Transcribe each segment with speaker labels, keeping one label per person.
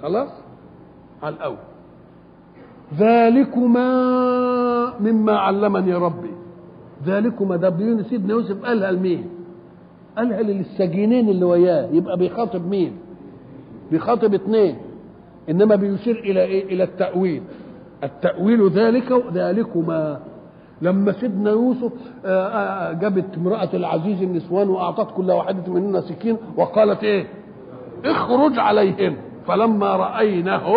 Speaker 1: خلاص على الاول ذلكما مما علمني ربي ذلكما ده بيون سيدنا يوسف قالها لمين قالها للسجينين اللي وياه يبقى بيخاطب مين بيخاطب اثنين انما بيشير الى ايه الى التاويل التاويل ذلك ذلكما لما سيدنا يوسف جابت امراه العزيز النسوان واعطت كل واحده منهن سكين وقالت ايه اخرج عليهن فلما راينه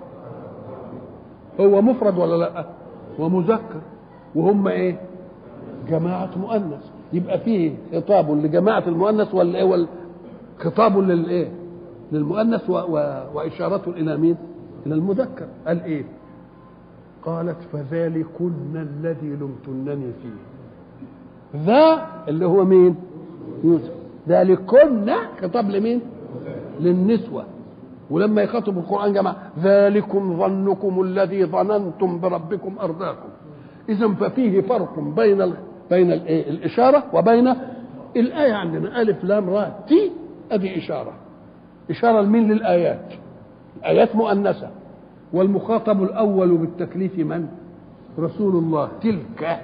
Speaker 1: هو مفرد ولا لا ومذكر وهم ايه جماعه مؤنث يبقى فيه خطاب لجماعه المؤنث ولا ايه ولا خطاب للايه للمؤنث و... و... واشاره الى مين الى المذكر قال ايه قالت فذلكن الذي لمتنني فيه ذا اللي هو مين يوسف ذلكن خطاب لمين للنسوه ولما يخاطب القران جماعه ذلكم ظنكم الذي ظننتم بربكم ارداكم اذا ففيه فرق بين ال... بين الايه الاشاره وبين الايه عندنا الف لام را تي ادي اشاره اشاره لمين للايات الايات مؤنثه والمخاطب الاول بالتكليف من رسول الله تلك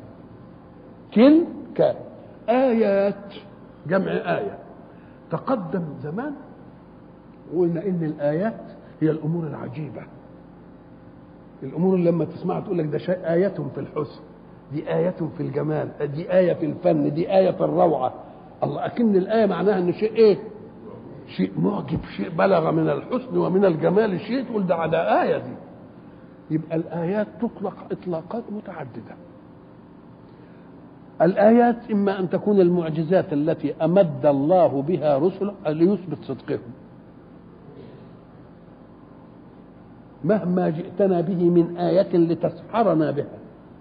Speaker 1: تلك ايات جمع ايه تقدم زمان وقلنا ان الايات هي الامور العجيبه الامور اللي لما تسمعها تقول لك ده شيء ايه في الحسن دي آية في الجمال دي آية في الفن دي آية في الروعة الله أكن الآية معناها إن شيء إيه شيء معجب شيء بلغ من الحسن ومن الجمال شيء تقول ده ده آية دي يبقى الآيات تطلق إطلاقات متعددة الآيات إما أن تكون المعجزات التي أمد الله بها رسله ليثبت صدقهم مهما جئتنا به من آية لتسحرنا بها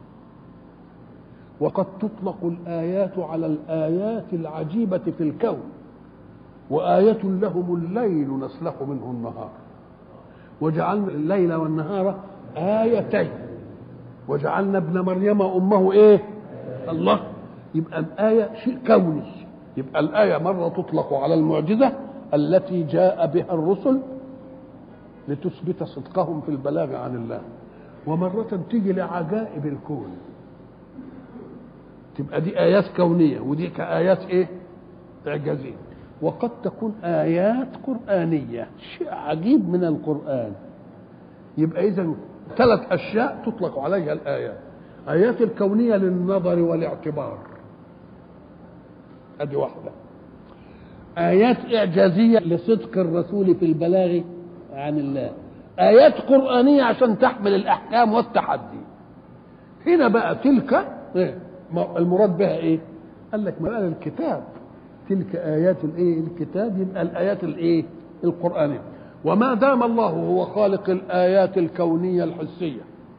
Speaker 1: وقد تطلق الآيات على الآيات العجيبة في الكون وآية لهم الليل نسلخ منه النهار وجعلنا الليل والنهار آيتين وجعلنا ابن مريم أمه إيه الله يبقى الآية شيء كوني يبقى الآية مرة تطلق على المعجزة التي جاء بها الرسل لتثبت صدقهم في البلاغ عن الله ومرة تيجي لعجائب الكون تبقى دي آيات كونية ودي كآيات إيه؟ إعجازية وقد تكون آيات قرآنية شيء عجيب من القرآن يبقى إذا ثلاث أشياء تطلق عليها الآيات آيات الكونية للنظر والاعتبار أدي واحدة آيات إعجازية لصدق الرسول في البلاغ عن الله آيات قرآنية عشان تحمل الأحكام والتحدي هنا بقى تلك إيه؟ المراد بها ايه قال لك ما قال الكتاب تلك ايات الايه الكتاب يبقى الايات الايه القرانيه وما دام الله هو خالق الايات الكونيه الحسيه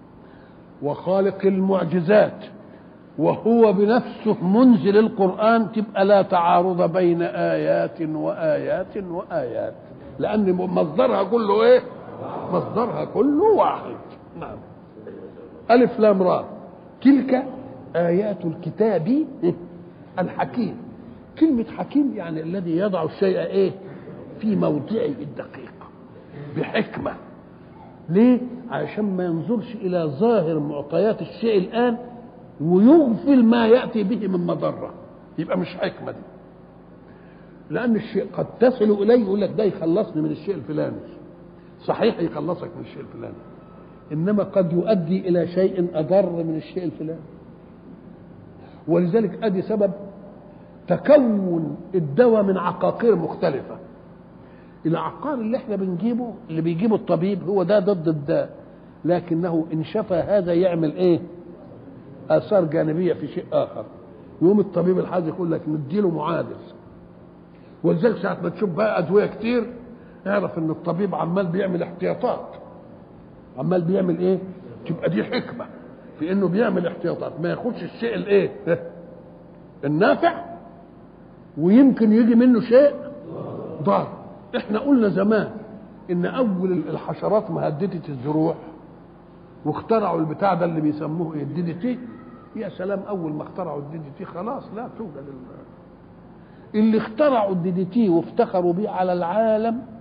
Speaker 1: وخالق المعجزات وهو بنفسه منزل القران تبقى لا تعارض بين ايات وايات وايات لان مصدرها كله ايه مصدرها كله واحد نعم الف لام را تلك آيات الكتاب الحكيم كلمة حكيم يعني الذي يضع الشيء إيه في موضعه الدقيق بحكمة ليه؟ عشان ما ينظرش إلى ظاهر معطيات الشيء الآن ويغفل ما يأتي به من مضرة يبقى مش حكمة دي لأن الشيء قد تصل إليه يقول لك ده يخلصني من الشيء الفلاني صحيح يخلصك من الشيء الفلاني إنما قد يؤدي إلى شيء أضر من الشيء الفلاني ولذلك ادي سبب تكون الدواء من عقاقير مختلفه العقار اللي احنا بنجيبه اللي بيجيبه الطبيب هو ده ضد الداء لكنه ان شفى هذا يعمل ايه اثار جانبيه في شيء اخر يقوم الطبيب الحاج يقول لك نديله معادل ولذلك ساعه ما تشوف بقى ادويه كتير اعرف ان الطبيب عمال بيعمل احتياطات عمال بيعمل ايه تبقى دي حكمه في انه بيعمل احتياطات ما ياخدش الشيء الايه النافع ويمكن يجي منه شيء ضار احنا قلنا زمان ان اول الحشرات مهدده الزروع واخترعوا البتاع ده اللي بيسموه ايه الدي دي تي يا سلام اول ما اخترعوا الدي دي تي خلاص لا توجد اللي اخترعوا الدي دي تي وافتخروا بيه على العالم